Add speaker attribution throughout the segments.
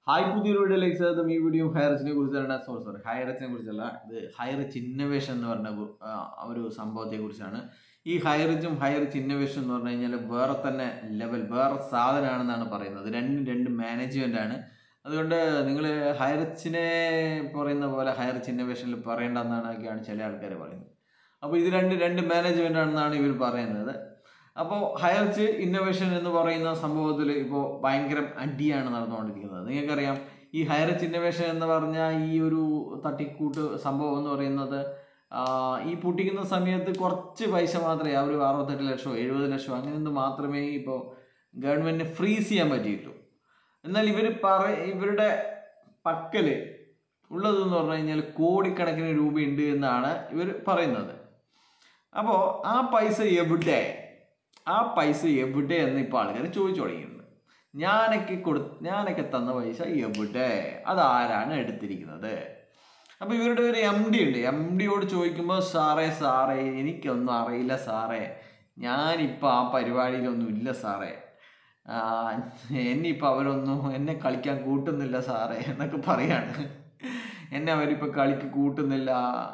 Speaker 1: Hi പുതിയൊരു വീഡിയോയിലേക്ക് സ്വാഗതം ഈ വീഡിയോ ഹൈറച്ചിനെ കുറിച്ചാണ് സോറി സോറി ഹൈറച്ചിനെ കുറിച്ചല്ല ഇത് ഹൈറിച്ച് ഇന്നോവേഷൻ എന്ന് പറഞ്ഞ ഗു- ആ, ഒരു സംഭവത്തെ കുറിച്ചാണ് ഈ ഹൈറിച്ചും ഹൈറിച്ച് ഇന്നോവേഷൻ എന്ന് പറഞ്ഞു കഴിഞ്ഞാൽ വേറെ തന്നെ ലെവൽ വേറെ സാധനമാണെന്നാണ് പറയുന്നത് രണ്ടും രണ്ട് മാനേജ്മെന്റ് ആണ് അതുകൊണ്ട് നിങ്ങൾ ഹൈറിച്ചിനെ പറയുന്ന പോലെ ഹൈറിച്ച് ഇന്നോവേഷനിൽ പറയേണ്ടെന്നാണ് ഒക്കെയാണ് ചില ആൾക്കാർ പറയുന്നത് അപ്പോൾ ഇത് രണ്ട് രണ്ട് മാനേജ്മെന്റ് ആണെന്നാണ് ഇവർ പറയുന്നത് അപ്പോൾ ഹയർച്ച് ഇന്നോവേഷൻ എന്ന് പറയുന്ന സംഭവത്തിൽ ഇപ്പോൾ ഭയങ്കര അടിയാണ് നടന്നുകൊണ്ടിരിക്കുന്നത് നിങ്ങൾക്കറിയാം ഈ ഹയർച്ച് ഇന്നോവേഷൻ എന്ന് പറഞ്ഞാൽ ഈ ഒരു തട്ടിക്കൂട്ട് സംഭവം എന്ന് പറയുന്നത് ആ, ഈ പൊട്ടിക്കുന്ന സമയത്ത് കുറച്ച് പൈസ മാത്രമേ ആ ഒരു അറുപത്തെട്ട് ലക്ഷമോ എഴുപത് ലക്ഷമോ അങ്ങനെയൊന്നും മാത്രമേ ഇപ്പോൾ ഗവൺമെൻറ്റിന് ഫ്രീസ് ചെയ്യാൻ പറ്റിയിട്ടുള്ളൂ എന്നാൽ ഇവർ പറ ഇവരുടെ പക്കല് ഉള്ളതെന്ന് പറഞ്ഞു കഴിഞ്ഞാൽ കോടിക്കണക്കിന് രൂപയുണ്ട് എന്നാണ് ഇവർ പറയുന്നത് അപ്പോൾ ആ പൈസ എവിടെ ആ പൈസ എവിടെ എന്ന് ഇപ്പോൾ ആൾക്കാർ ചോദിച്ചു തുടങ്ങിയിട്ടുണ്ട് ഞാനൊക്കെ കൊടു ഞാനൊക്കെ തന്ന പൈസ എവിടെ അതാരാണ് എടുത്തിരിക്കുന്നത് അപ്പോൾ ഇവരുടെ ഒരു എം ഡി ഉണ്ട് എം ഡിയോട് ചോദിക്കുമ്പോൾ സാറേ സാറേ എനിക്കൊന്നും അറിയില്ല സാറേ ഞാനിപ്പോൾ ആ പരിപാടിയിലൊന്നും ഇല്ല സാറേ ആ, എന്നെയിപ്പോൾ അവരൊന്നും എന്നെ കളിക്കാൻ കൂട്ടുന്നില്ല സാറേ എന്നൊക്കെ പറയാണ് എന്നെ അവരിപ്പോൾ കളിക്ക് കൂട്ടുന്നില്ല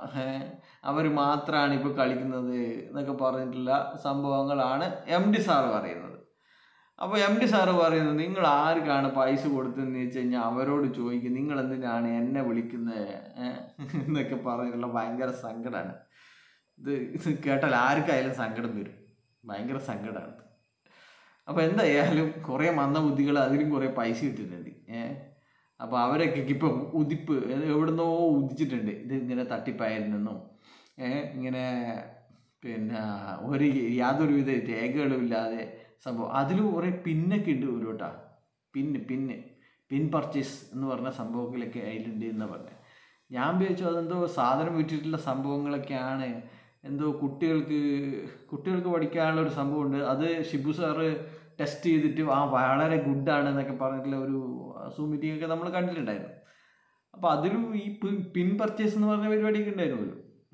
Speaker 1: അവർ മാത്രമാണ് ഇപ്പോൾ കളിക്കുന്നത് എന്നൊക്കെ പറഞ്ഞിട്ടുള്ള സംഭവങ്ങളാണ് എം ഡി സാറ് പറയുന്നത് അപ്പോൾ എം ഡി സാറ് പറയുന്നത് നിങ്ങൾ ആർക്കാണ് പൈസ കൊടുത്തതെന്ന് വെച്ച് കഴിഞ്ഞാൽ അവരോട് ചോദിക്കും നിങ്ങൾ എന്തിനാണ് എന്നെ വിളിക്കുന്നത് ഏ? എന്നൊക്കെ പറഞ്ഞിട്ടുള്ള ഭയങ്കര സങ്കടമാണ് ഇത് ഇത് കേട്ടാൽ ആർക്കായാലും സങ്കടം വരും ഭയങ്കര സങ്കടമാണ് അപ്പോൾ എന്തായാലും കുറേ മന്ദബുദ്ധികൾ അതിലും കുറേ പൈസ കിട്ടുന്നുണ്ട് ഏഹ് അപ്പോൾ അവരൊക്കെ ഇപ്പം ഉദിപ്പ് എവിടുന്നോ ഉദിച്ചിട്ടുണ്ട് ഇത് ഇങ്ങനെ തട്ടിപ്പായിരുന്നെന്നും ഏഹ് ഇങ്ങനെ പിന്നെ ഒരു യാതൊരുവിധ രേഖകളും ഇല്ലാതെ സംഭവം അതിൽ കുറേ പിന്നൊക്കെ ഉണ്ട് ഒരു കേട്ടാ പിന്ന് പിന്ന് പിൻ പർച്ചേസ് എന്ന് പറഞ്ഞ സംഭവങ്ങളൊക്കെ അതിലുണ്ട് എന്ന് പറഞ്ഞത് ഞാൻ വിചാരിച്ചു അതെന്തോ സാധനം വിറ്റിട്ടുള്ള സംഭവങ്ങളൊക്കെയാണ് എന്തോ കുട്ടികൾക്ക് കുട്ടികൾക്ക് പഠിക്കാനുള്ള ഒരു സംഭവമുണ്ട് അത് ഷിബു സാറ് ടെസ്റ്റ് ചെയ്തിട്ട് ആ വളരെ ഗുഡാണ് എന്നൊക്കെ പറഞ്ഞിട്ടുള്ള ഒരു സൂം മീറ്റിംഗ് ഒക്കെ നമ്മൾ കണ്ടിട്ടുണ്ടായിരുന്നു അപ്പോൾ അതിലും ഈ പി- പിൻ പർച്ചേസ് എന്ന് പറഞ്ഞ പരിപാടിയൊക്കെ ഉണ്ടായിരുന്നല്ലോ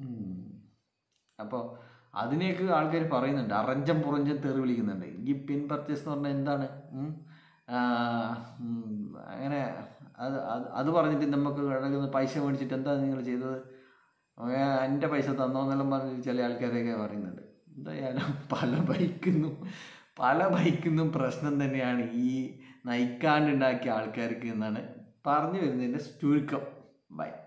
Speaker 1: അപ്പോൾ അതിനെയൊക്കെ ആൾക്കാർ പറയുന്നുണ്ട് അറഞ്ചം പുറഞ്ചം തെറി വിളിക്കുന്നുണ്ട് ഈ പിൻ പർച്ചേസ് എന്ന് പറഞ്ഞാൽ എന്താണ് ഉം? ആ, ഉം, അങ്ങനെ അത് അത് അത് പറഞ്ഞിട്ട് നമുക്ക് കിടക്കുന്ന പൈസ മേടിച്ചിട്ട് എന്താ നിങ്ങൾ ചെയ്തത് ഏ, എൻ്റെ പൈസ തന്നോന്നെല്ലാം പറഞ്ഞ് ചില ആൾക്കാരൊക്കെ പറയുന്നുണ്ട് എന്തായാലും പല ബൈക്കിന്നും പല ബൈക്കിന്നും പ്രശ്നം തന്നെയാണ് ഈ നയിക്കാണ്ടുണ്ടാക്കിയ ആൾക്കാർക്ക് എന്നാണ് പറഞ്ഞു വരുന്നതിൻ്റെ ചുരുക്കം ബൈ